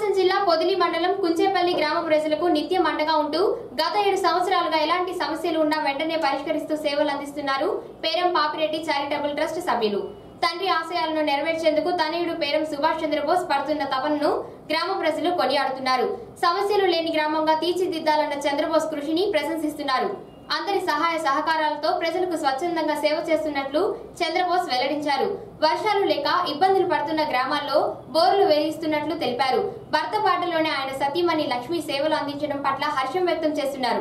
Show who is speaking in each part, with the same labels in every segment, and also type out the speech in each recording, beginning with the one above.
Speaker 1: ప్రకాశం జిల్లా పొదిలి మండలం కుంచేపల్లి గ్రామ ప్రజలకు నిత్యం అండగా ఉంటూ గత ఏడు సంవత్సరాలుగా ఎలాంటి సమస్యలు ఉన్నా వెంటనే పరిష్కరిస్తూ సేవలు అందిస్తున్నారు పేరం పాపిరెడ్డి చారిటబుల్ ట్రస్ట్ సభ్యులు తండ్రి ఆశయాలను నెరవేర్చేందుకు తనయుడు పేరం సుభాష్ చంద్రబోస్ పడుతున్న తపనను గ్రామ ప్రజలు కొనియాడుతున్నారు సమస్యలు లేని గ్రామంగా తీర్చిదిద్దాలన్న చంద్రబోస్ కృషిని ప్రశంసిస్తున్నారు అందరి సహాయ సహకారాలతో ప్రజలకు స్వచ్ఛందంగా సేవ చేస్తున్నట్లు చంద్రబోస్ వెల్లడించారు వర్షాలు లేక ఇబ్బందులు పడుతున్న గ్రామాల్లో బోర్లు వేయిస్తున్నట్లు తెలిపారు భర్త పాటలోనే ఆయన సతీమణి లక్ష్మి సేవలు అందించడం పట్ల హర్షం వ్యక్తం చేస్తున్నారు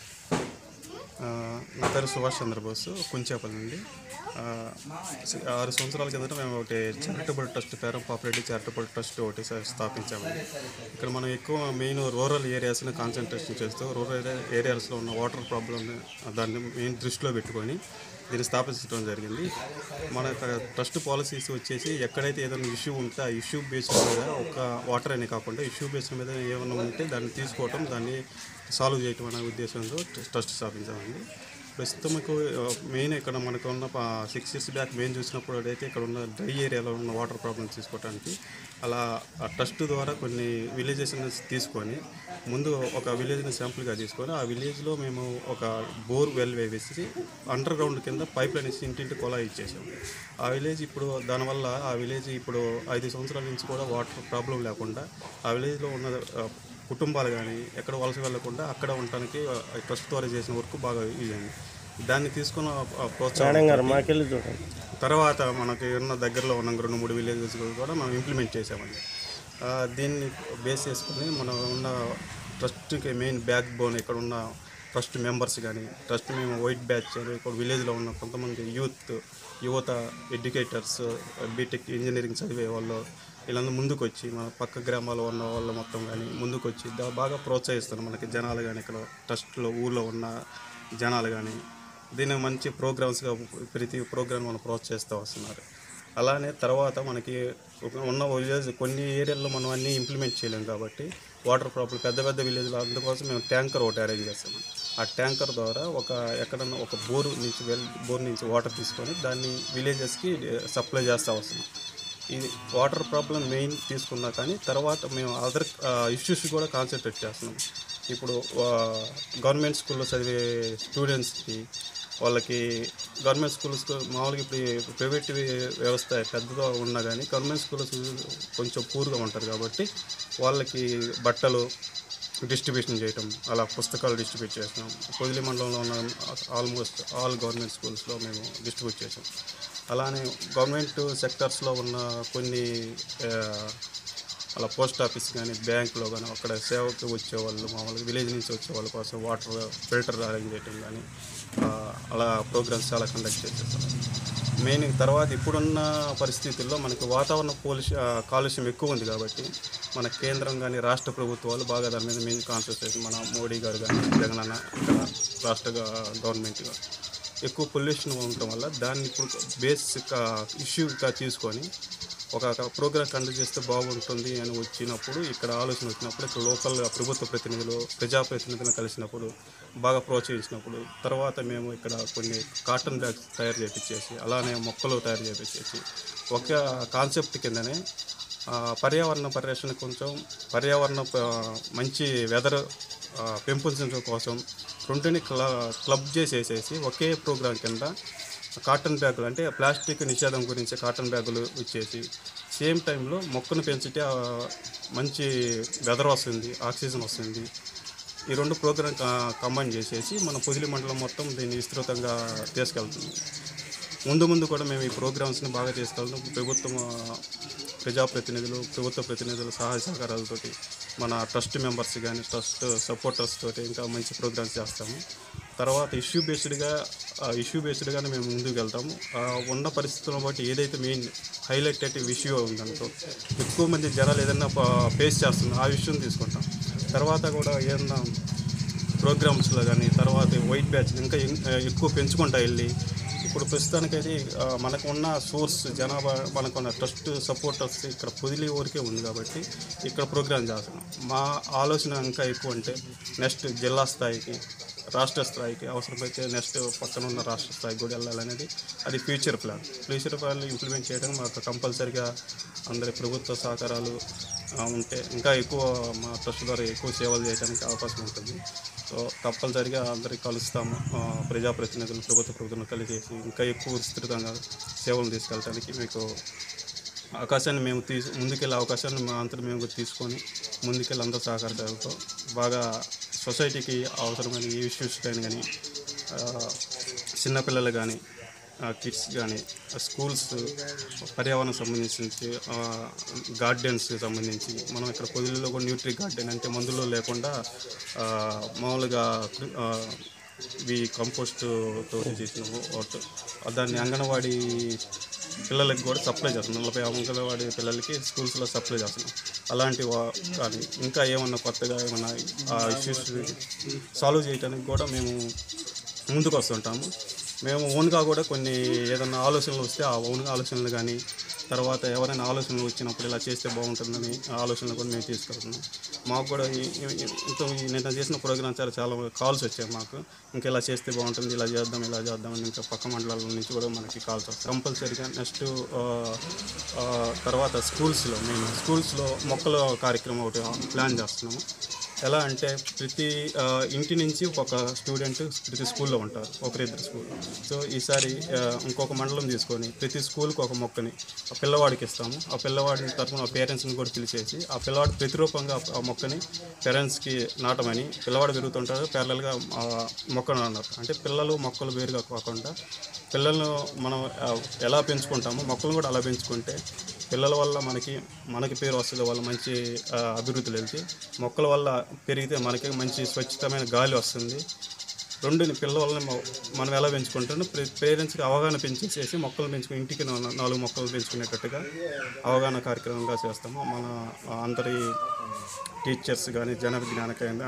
Speaker 2: ఆ, నా పేరు సుభాష్ చంద్రబోస్ కుంచేపల్లి నుండి ఆ, సి- ఆరు సంవత్సరాల కిందట మేము ఒకటి చారిటబుల్ ట్రస్ట్ పేరు పాపులేటీ చారిటబుల్ ట్రస్ట్ ఒకటి స- స్థాపించామండి ఇక్కడ మనం ఎక్కువ మెయిన్ రూరల్ ఏరియాస్ని కాన్సన్ట్రేషన్ చేస్తూ రూరల్ ఏరియా ఏరియాస్లో ఉన్న వాటర్ ప్రాబ్లమ్ దాన్ని మెయిన్ దృష్టిలో పెట్టుకొని దీన్ని స్థాపించడం జరిగింది మన ట్రస్ట్ పాలసీస్ వచ్చేసి ఎక్కడైతే ఏదైనా ఇష్యూ ఉంటే ఆ ఇష్యూ బేస్డ్ మీద ఒక వాటర్ అనే కాకుండా ఇష్యూ బేస్డ్ మీద ఏమైనా ఉంటే దాన్ని తీసుకోవటం దాన్ని సాల్వ్ చేయటం అనే ఉద్దేశంతో ట్రస్ట్ స్థాపించామండి ప్రస్తుతం మీకు మెయిన్ ఇక్కడ మనకు ఉన్న సిక్స్ ఇయర్స్ బ్యాక్ మెయిన్ చూసినప్పుడు అయితే ఇక్కడ ఉన్న డ్రై ఏరియాలో ఉన్న వాటర్ ప్రాబ్లమ్ తీసుకోవడానికి అలా ఆ ట్రస్ట్ ద్వారా కొన్ని విలేజెస్ తీసుకొని ముందు ఒక విలేజ్ని శాంపుల్గా తీసుకొని ఆ విలేజ్లో మేము ఒక బోర్ వెల్ వేసి అండర్ గ్రౌండ్ కింద పైప్ లైన్ ఇచ్చి ఇంటింటి కొలా ఇచ్చేసాం ఆ విలేజ్ ఇప్పుడు దానివల్ల ఆ విలేజ్ ఇప్పుడు ఐదు సంవత్సరాల నుంచి కూడా వాటర్ ప్రాబ్లం లేకుండా ఆ విలేజ్లో ఉన్న ఆ, కుటుంబాలు కానీ ఎక్కడ వలస వెళ్లకుండా అక్కడ ఉండటానికి ఆ ట్రస్ట్ ద్వారా చేసిన వర్క్ బాగా యూజ్ అయింది దాన్ని తీసుకున్న ఆ ప్రోత్సాహం
Speaker 3: మాకెళ్ళి చూడండి
Speaker 2: తర్వాత మనకి ఉన్న దగ్గరలో ఉన్న రెండు మూడు విలేజెస్ కూడా మనం ఇంప్లిమెంట్ చేసామండి ఆ, దీన్ని బేస్ చేసుకుని మనం ఉన్న ట్రస్ట్కి మెయిన్ బ్యాక్ బోన్ ఇక్కడ ఉన్న ట్రస్ట్ మెంబర్స్ కానీ ట్రస్ట్ మేము వైట్ బ్యాచ్ అని ఇక్కడ విలేజ్లో ఉన్న కొంతమంది యూత్ యువత ఎడ్యుకేటర్స్ బీటెక్ ఇంజనీరింగ్ చదివే వాళ్ళు వీళ్ళందరూ ముందుకు వచ్చి మన పక్క గ్రామాల్లో ఉన్న వాళ్ళు మొత్తం కానీ ముందుకు వచ్చి దా- బాగా ప్రోత్సహిస్తారు మనకి జనాలు కానీ ఇక్కడ ట్రస్ట్లో ఊళ్ళో ఉన్న జనాలు కానీ దీన్ని మంచి ప్రోగ్రామ్స్గా ప్రతి ప్రోగ్రామ్ మనం ప్రోత్సహిస్తూ వస్తున్నారు అలానే తర్వాత మనకి ఒక- ఉన్న విలేజ్ కొన్ని ఏరియాల్లో మనం అన్నీ ఇంప్లిమెంట్ చేయలేం కాబట్టి వాటర్ ప్రాబ్లం పెద్ద పెద్ద విలేజ్లో అందుకోసం మేము ట్యాంకర్ ఒకటి అరేంజ్ చేస్తాము ఆ ట్యాంకర్ ద్వారా ఒక ఎక్కడన్నా ఒక బోరు నుంచి వెల్ బోర్ నుంచి వాటర్ తీసుకొని దాన్ని విలేజెస్కి సప్లై చేస్తూ వస్తున్నాం ఇది వాటర్ ప్రాబ్లం మెయిన్ తీసుకున్నా కానీ తర్వాత మేము అదర్ ఇష్యూస్ కూడా కాన్సన్ట్రేట్ చేస్తున్నాం ఇప్పుడు గవర్నమెంట్ స్కూల్లో చదివే స్టూడెంట్స్కి వాళ్ళకి గవర్నమెంట్ స్కూల్స్ మామూలుగా ఇప్పుడు ప్రైవేట్ వ్యవస్థ పెద్దగా ఉన్నా కానీ గవర్నమెంట్ స్కూల్స్ కొంచెం పూర్గా ఉంటారు కాబట్టి వాళ్ళకి బట్టలు డిస్ట్రిబ్యూషన్ చేయటం అలా పుస్తకాలు డిస్ట్రిబ్యూట్ చేస్తున్నాం పొదిలి మండలంలో ఉన్న ఆల్మోస్ట్ ఆల్ గవర్నమెంట్ స్కూల్స్లో మేము డిస్ట్రిబ్యూట్ చేసాం అలానే గవర్నమెంట్ సెక్టర్స్లో ఉన్న కొన్ని ఆ, అలా పోస్ట్ ఆఫీస్ కానీ బ్యాంకులో కానీ అక్కడ సేవకి వచ్చేవాళ్ళు మామూలుగా విలేజ్ నుంచి వచ్చే వాళ్ళ కోసం వాటర్ ఫిల్టర్ అరేంజ్ చేయటం కానీ ఆ, అలా ప్రోగ్రామ్స్ చాలా కండక్ట్ చేసేసాం మెయిన్ తర్వాత ఇప్పుడున్న పరిస్థితుల్లో మనకి వాతావరణ పోలిష ఆ, కాలుష్యం ఎక్కువ ఉంది కాబట్టి మన కేంద్రం కానీ రాష్ట్ర ప్రభుత్వాలు బాగా దాని మీద మెయిన్ కాన్సన్ట్రేషన్ మన మోడీ గారు కానీ జగన్ అన్న ఇక్కడ రాష్ట్ర గవర్నమెంట్ ఎక్కువ పొల్యూషన్ ఉండటం వల్ల దాన్ని ఇప్పుడు బేసిక్ ఇష్యూగా తీసుకొని ఒక ప్రోగ్రామ్ కండక్ట్ చేస్తే బాగుంటుంది అని వచ్చినప్పుడు ఇక్కడ ఆలోచన వచ్చినప్పుడు ఇక్కడ లోకల్ ప్రభుత్వ ప్రతినిధులు ప్రజాప్రతినిధులను కలిసినప్పుడు బాగా ప్రోత్సహించినప్పుడు తర్వాత మేము ఇక్కడ కొన్ని కాటన్ బ్యాగ్స్ తయారు చేపించేసి అలానే మొక్కలు తయారు చేపించేసి ఒక కాన్సెప్ట్ కిందనే ఆ, పర్యావరణ పరిరక్షణ కొంచెం పర్యావరణ ప- మంచి వెదర్ పెంపొందించడం కోసం రెండుని క్ల క్లబ్ చేసేసేసి ఒకే ప్రోగ్రాం కింద కాటన్ బ్యాగులు అంటే ప్లాస్టిక్ నిషేధం గురించి కాటన్ బ్యాగులు ఇచ్చేసి సేమ్ టైంలో మొక్కను పెంచితే ఆ, మంచి వెదర్ వస్తుంది ఆక్సిజన్ వస్తుంది ఈ రెండు ప్రోగ్రాం కంబైన్ చేసేసి మన పొదిలి మండలం మొత్తం దీన్ని విస్తృతంగా తీసుకెళ్తుంది ముందు ముందు కూడా మేము ఈ ప్రోగ్రామ్స్ని బాగా తీసుకెళ్తాం ప్రభుత్వం ఆ, ప్రజాప్రతినిధులు ప్రభుత్వ ప్రతినిధుల సహాయ సహకారాలతోటి మన ట్రస్ట్ మెంబర్స్ కానీ ట్రస్ట్ సపోర్టర్స్ తోటి ఇంకా మంచి ప్రోగ్రామ్స్ చేస్తాము తర్వాత ఇష్యూ బేస్డ్గా ఇష్యూ బేస్డ్గానే మేము ముందుకు వెళ్తాము ఆ, ఉన్న పరిస్థితులను బట్టి ఏదైతే మెయిన్ హైలైట్ అయితే ఇష్యూ ఉందనుకో ఎక్కువ మంది జనాలు ఏదైనా ఫేస్ చేస్తున్నారు ఆ విషయం తీసుకుంటాం తర్వాత కూడా ఏదన్నా ప్రోగ్రామ్స్లో కానీ తర్వాత వైట్ బ్యాచ్ ఇంకా ఎన్- ఎక్కువ పెంచుకుంటా వెళ్ళి ఇప్పుడు ప్రస్తుతానికైతే ఆ, మనకు ఉన్న సోర్స్ జనాభా మనకున్న ట్రస్ట్ సపోర్టర్స్ ఇక్కడ పొదిలి ఊరికే ఉంది కాబట్టి ఇక్కడ ప్రోగ్రామ్ చేస్తున్నాం మా ఆలోచన ఇంకా ఎక్కువ అంటే నెక్స్ట్ జిల్లా స్థాయికి రాష్ట్ర స్థాయికి అవసరమైతే నెక్స్ట్ పక్కన ఉన్న రాష్ట్ర స్థాయికి కూడా వెళ్ళాలనేది అది future plan future plan implement చేయడం మాకు కంపల్సరిగా అందరి ప్రభుత్వ సహకారాలు ఆ, ఉంటే ఇంకా ఎక్కువ మా ట్రస్ట్ ద్వారా ఎక్కువ సేవలు చేయడానికి అవకాశం ఉంటుంది సో తప్పనిసరిగా అందరికి కలుస్తాము ఆ, ప్రజాప్రతినిధులు ప్రభుత్వ ప్రభుత్వం కలిసేసి ఇంకా ఎక్కువ విస్తృతంగా సేవలు తీసుకెళ్ళడానికి మీకు అవకాశాన్ని మేము తీసు ముందుకెళ్ళే అవకాశాన్ని మా అంతటి మేము కూడా తీసుకొని ముందుకెళ్ళి అందరూ సహకారంతో బాగా సొసైటీకి అవసరమైన ఏ ఇష్యూస్ కానీ కానీ చిన్నపిల్లలు కానీ కిడ్స్ కానీ స్కూల్స్ పర్యావరణం సంబంధించి గార్డెన్స్ సంబంధించి మనం ఇక్కడ పొదిలిలో కూడా న్యూట్రీ గార్డెన్ అంటే మందులు లేకుండా ఆ, మామూలుగా ఆ, ఇవి కంపోస్ట్ తోటి చేసినాము వాటర్ దాన్ని అంగన్వాడీ పిల్లలకి కూడా సప్లై చేస్తున్నాం నలభై అంగన్వాడీ పిల్లలకి స్కూల్స్లో సప్లై చేస్తున్నాం అలాంటి వా కానీ ఇంకా ఏమన్నా కొత్తగా ఏమన్నా ఆ ఇష్యూస్ సాల్వ్ చేయడానికి కూడా మేము ముందుకు వస్తుంటాము మేము ఓన్గా కూడా కొన్ని ఏదైనా ఆలోచనలు వస్తే ఆ ఓన్ ఆలోచనలు కానీ తర్వాత ఎవరైనా ఆలోచనలు వచ్చినప్పుడు ఇలా చేస్తే బాగుంటుందని ఆ ఆలోచనలు కూడా మేము తీసుకెళ్తున్నాం మాకు కూడా ఈ- ఈ- ఈ- ఇంత ఈ నిన్న చేసిన ప్రోగ్రామ్ చాలా చాలా కాల్స్ వచ్చాయి మాకు ఇంకా ఇలా చేస్తే బాగుంటుంది ఇలా చేద్దాం ఇలా చేద్దాం అని ఇంకా పక్క మండలాల నుంచి కూడా మనకి కాల్స్ వస్తాయి కంపల్సరీగా నెక్స్ట్ తర్వాత స్కూల్స్లో మేము స్కూల్స్లో మొక్కల కార్యక్రమం ఒకటి ప్లాన్ చేస్తున్నాము ఎలా అంటే ప్రతి ఆ, ఇంటి నుంచి ఒక స్టూడెంట్ ప్రతి స్కూల్లో ఉంటారు ఒకరిద్దరు స్కూల్ సో ఈసారి ఆ, ఇంకొక మండలం తీసుకొని ప్రతి స్కూల్కి ఒక మొక్కని ఆ పిల్లవాడికి ఇస్తాము ఆ పిల్లవాడి తరఫున ఆ పేరెంట్స్ని కూడా పిలిచేసి ఆ పిల్లవాడు ప్రతిరూపంగా ఆ మొక్కని పేరెంట్స్కి నాటమని పిల్లవాడు పెరుగుతుంటాడు ప్యారలల్గా మొక్కను అన్నారు అంటే పిల్లలు మొక్కలు వేరుగా కాకుండా పిల్లలను మనం ఆ, ఎలా పెంచుకుంటామో మొక్కలను కూడా అలా పెంచుకుంటే పిల్లల వల్ల మనకి మనకి పేరు వస్తుంది వాళ్ళ మంచి ఆ, అభివృద్ధిలో వెళ్తే మొక్కల వల్ల పెరిగితే మనకి మంచి స్వచ్ఛతమైన గాలి వస్తుంది రెండుని పిల్లల వల్ల మ- మనం ఎలా పెంచుకుంటామో పేరెంట్స్కి అవగాహన పెంచేసేసి మొక్కలు పెంచుకుని ఇంటికి నా- నాలుగు మొక్కలు పెంచుకునేటట్టుగా అవగాహన కార్యక్రమంగా చేస్తాము మన ఆ, అందరి టీచర్స్ కానీ జన విజ్ఞానకైనా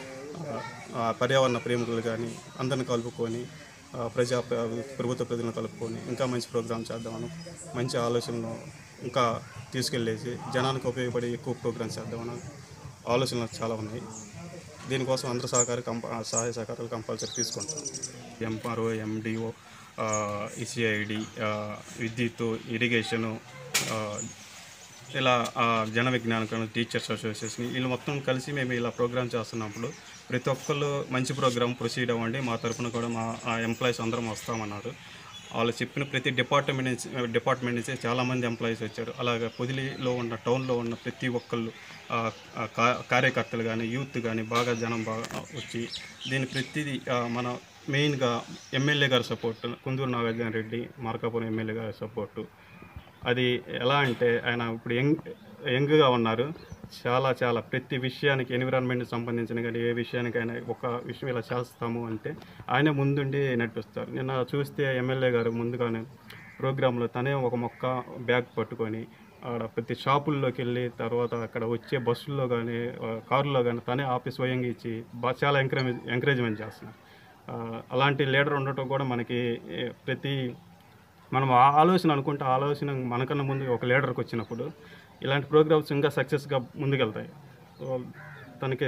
Speaker 2: ఆ, పర్యావరణ ప్రేమికులు కానీ అందరిని కలుపుకొని ఆ, ప్రజా ప్ర- ప్రభుత్వ ప్రజలను కలుపుకొని ఇంకా మంచి ప్రోగ్రామ్ చేద్దామని మంచి ఆలోచనలు ఇంకా తీసుకెళ్ళేసి జనానికి ఉపయోగపడే ఎక్కువ ప్రోగ్రామ్స్ చేద్దామని ఆలోచనలు చాలా ఉన్నాయి దీనికోసం అందరూ సహకారం కంప సహాయ సహకారాలు కంపల్సరీ తీసుకుంటాం ఎంఆర్ఓ ఎండిఓ ఈసీఐడి విద్యుత్ ఇరిగేషను ఆ, ఇలా ఆ, జన విజ్ఞాన టీచర్స్ అసోసియేషన్ వీళ్ళు మొత్తం కలిసి మేము ఇలా ప్రోగ్రామ్ చేస్తున్నప్పుడు ప్రతి ఒక్కళ్ళు మంచి ప్రోగ్రామ్ ప్రొసీడ్ అవ్వండి మా తరపున కూడా మా ఎంప్లాయీస్ అందరం వస్తామన్నారు వాళ్ళు చెప్పిన ప్రతి డిపార్ట్మెంట్ నుంచి డిపార్ట్మెంట్ నుంచి చాలామంది ఎంప్లాయీస్ వచ్చారు అలాగే పొదిలిలో ఉన్న టౌన్లో ఉన్న ప్రతి ఒక్కళ్ళు ఆ, ఆ, కా- కార్యకర్తలు కానీ యూత్ కానీ బాగా జనం బాగా వచ్చి దీని ప్రతిదీ ఆ, మన మెయిన్గా ఎమ్మెల్యే గారి సపోర్ట్ కుందూరు నాగార్జున రెడ్డి మార్కాపురం ఎమ్మెల్యే గారి సపోర్టు అది ఎలా అంటే ఆయన ఇప్పుడు యంగ్ యంగ్గా ఉన్నారు చాలా చాలా ప్రతి విషయానికి ఎన్విరాన్మెంట్కి సంబంధించిన కానీ ఏ విషయానికైనా ఒక విషయం ఇలా చేస్తాము అంటే ఆయన ముందుండి నడిపిస్తారు నిన్న చూస్తే ఎమ్మెల్యే గారు ముందుగానే ప్రోగ్రాంలో తనే ఒక మొక్క బ్యాగ్ పట్టుకొని ఆడ ప్రతి షాపుల్లోకి వెళ్ళి తర్వాత అక్కడ వచ్చే బస్సుల్లో కానీ కారులో కానీ తనే ఆఫీస్ స్వయంగా ఇచ్చి బా- చాలా ఎంకరేజ్ ఎంకరేజ్మెంట్ చేస్తున్నారు ఆ, అలాంటి లీడర్ ఉండటం కూడా మనకి ఏ, ప్రతి మనం ఆ ఆలోచన అనుకుంటే ఆ ఆలోచన మనకన్నా ముందు ఒక లీడర్కి వచ్చినప్పుడు ఇలాంటి ప్రోగ్రామ్స్ ఇంకా సక్సెస్గా ముందుకెళ్తాయి సో తనకి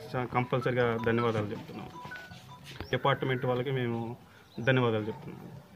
Speaker 2: కంపల్సరిగా ధన్యవాదాలు చెప్తున్నాం డిపార్ట్మెంట్ వాళ్ళకి మేము ధన్యవాదాలు చెప్తున్నాం